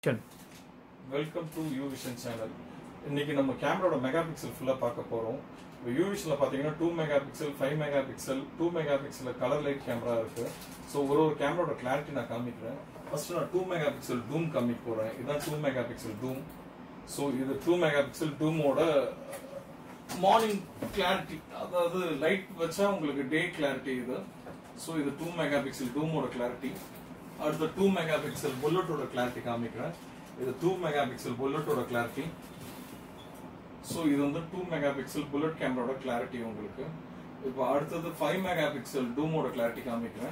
சரி welcome to U vision channel இன்னைக்கு நம்ம கேமராவோட மெகா பிக்சல் ஃபுல்லாக பார்க்க போகிறோம் இப்போ யூ விஷனில் பார்த்தீங்கன்னா two megapixel five megapixel two மெகா பிக்சலில் கலர் லைட் கேமரா இருக்குது ஸோ ஒரு ஒரு கேமராவோட கிளாரிட்டி நான் காமிக்கிறேன் ஃபர்ஸ்ட் நான் டூ மெகா பிக்சல் டூம் காமிக்க போகிறேன் இதுதான் two megapixel dome so இது டூ மெகா பிக்சல் டூமோட மார்னிங் கிளாரிட்டி அதாவது லைட் வச்சா உங்களுக்கு டே கிளாரிட்டி இது ஸோ இது டூ மெகா பிக்சல் டூமோட கிளாரிட்டி அடுத்த டூ மெகா பிக்சல் புல்லட்டோட கிளாரிட்டி காமிக்கிறேன் இது டூ மெகா பிக்சல் புல்லட்டோட கிளாரிட்டி ஸோ இது வந்து டூ மெகா பிக்சல் புல்லட் கேமராவோட கிளாரிட்டி உங்களுக்கு இப்போ அடுத்தது ஃபைவ் மெகா பிக்சல் டூமோட கிளாரிட்டி காமிக்கிறேன்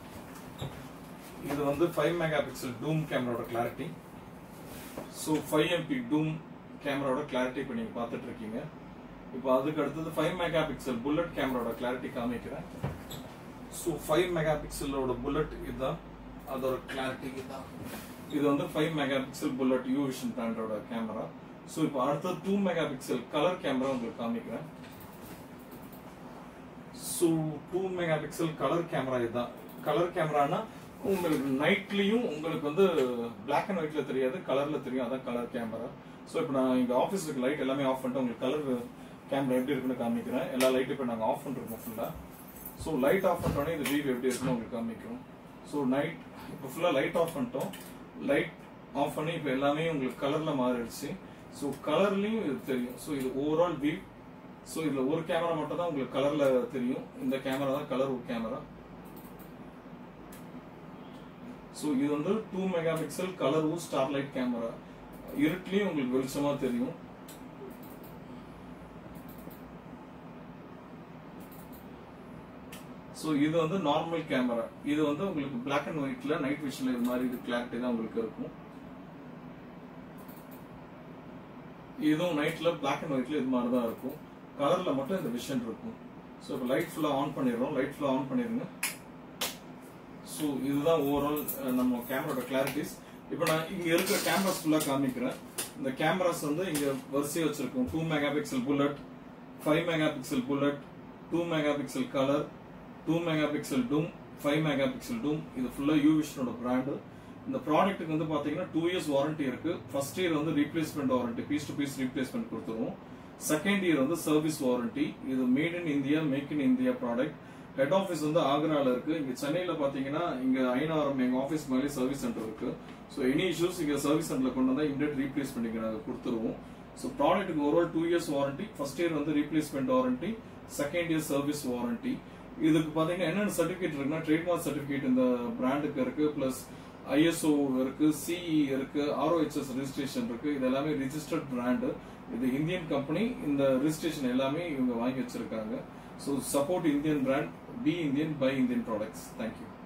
இது வந்து ஃபைவ் மெகா பிக்சல் டூம் கேமராவோட clarity so five MP dome கேமராவோட கிளாரிட்டி இப்போ நீங்கள் பார்த்துட்டு இருக்கீங்க இப்போ அதுக்கு அடுத்தது ஃபைவ் மெகா பிக்சல் புல்லட் கேமராவோட கிளாரிட்டி காமிக்கிறேன் ஸோ ஃபைவ் மெகா பிக்சலோட புல்லட் இதுதான் அதோட கிளாரிட்டி இதுதான் இது வந்து five megapixel bullet U vision பிராண்டோட கேமரா ஸோ இப்போ அடுத்தது two megapixel colour camera உங்களுக்கு காமிக்கிறேன் so two megapixel colour camera இதுதான் கலர் கேமரானா உங்களுக்கு நைட்லயும் உங்களுக்கு வந்து பிளாக் அண்ட் ஒயிட்ல தெரியாது கலர்ல தெரியும் அதான் கலர் கேமரா ஸோ இப்போ நான் இங்க ஆஃபீஸுக்கு லைட் எல்லாமே ஆஃப் பண்ணிட்டு உங்களுக்கு கலர் கேமரா எப்படி இருக்குன்னு காமிக்கிறேன் எல்லா லைட்டும் இப்போ நாங்கள் ஆஃப் பண்ணிருக்கோம் ஃபுல்லா ஸோ லைட் ஆஃப் பண்ணிட்டோன்னே இது வியூ எப்படி இருக்குன்னு உங்களுக்கு காமிக்கும் ஸோ நைட் இப்போ ஃபுல்லாக லைட் ஆஃப் பண்ணிட்டோம் லைட் ஆஃப் பண்ணி இப்போ எல்லாமே உங்களுக்கு கலர்ல மாறிடுச்சு ஸோ கலர்லயும் இது தெரியும் ஸோ இது ஓவரால் வியூ ஸோ இதுல ஒரு கேமரா மட்டும் தான் உங்களுக்கு கலர்ல தெரியும் இந்த கேமரா தான் கலர் கேமரா ஸோ இது வந்து two megapixel colour starlight camera இருட்லயும் உங்களுக்கு வெளிச்சமா தெரியும் ஸோ இது வந்து நார்மல் கேமரா இது வந்து உங்களுக்கு பிளாக் அண்ட் ஒயிட்ல நைட் விஷன்ல இது மாதிரி இது கிளாரிட்டி தான் உங்களுக்கு இருக்கும் இதுவும் நைட்ல பிளாக் அண்ட் ஒயிட்ல இது மாதிரி தான் இருக்கும் கலர்ல மட்டும் இந்த விஷன் இருக்கும் ஸோ இப்போ லைட் ஃபுல்லாக ஆன் பண்ணிடுறோம் லைட் ஃபுல்லாக ஆன் பண்ணிடுங்க ஸோ இதுதான் ஓவரால் நம்ம கேமராட கிளாரிட்டிஸ் இப்போ நான் இங்க இருக்கிற கேமராஸ் ஃபுல்லாக காமிக்கிறேன் இந்த கேமராஸ் வந்து இங்க வரிசையை வச்சிருக்கோம் two megapixel bullet five megapixel bullet two megapixel colour two megapixel dome five megapixel dome இது ஃபுல்லாக யூ விஷனோட பிராண்டு இந்த ப்ராடக்ட்டுக்கு வந்து பாத்தீங்கன்னா டூ இயர்ஸ் வாரண்டி இருக்கு ஃபர்ஸ்ட் இயர் வந்து replacement warranty piece to piece replacement கொடுத்துருவோம் செகண்ட் இயர் வந்து சர்வீஸ் வாரண்டி இது made in India make in India product head office வந்து ஆக்ரால இருக்கு இங்க சென்னையில பாத்தீங்கன்னா இங்க ஐநாரம் எங்க ஆஃபீஸ் மேலே சர்வீஸ் சென்டர் இருக்கு ஸோ எனி இஷ்யூஸ் இங்க சர்வீஸ் சென்டர்ல கொண்டு வந்தா இமிடியட் ரீப்ளேஸ் பண்ணி நாங்க கொடுத்துருவோம் ஸோ ப்ராடக்ட்டுக்கு overall two years warranty first year வந்து replacement warranty second year service warranty இதுக்கு பாத்தீங்கன்னா என்னென்ன சர்டிபிகேட் இருக்குன்னா ட்ரேட்மார்க் சர்டிபிகேட் இந்த பிராண்டுக்கு இருக்கு பிளஸ் ஐஎஸ்ஓ இருக்கு சிஇ இருக்கு ஆர்ஓஹெச்எஸ் ரெஜிஸ்ட்ரேஷன் இருக்கு இது எல்லாமே ரிஜிஸ்டர்ட் பிராண்டு இது இந்தியன் கம்பெனி இந்த ரெஜிஸ்ட்ரேஷன் எல்லாமே இவங்க வாங்கி வச்சிருக்காங்க so support Indian brand be Indian buy Indian products thank you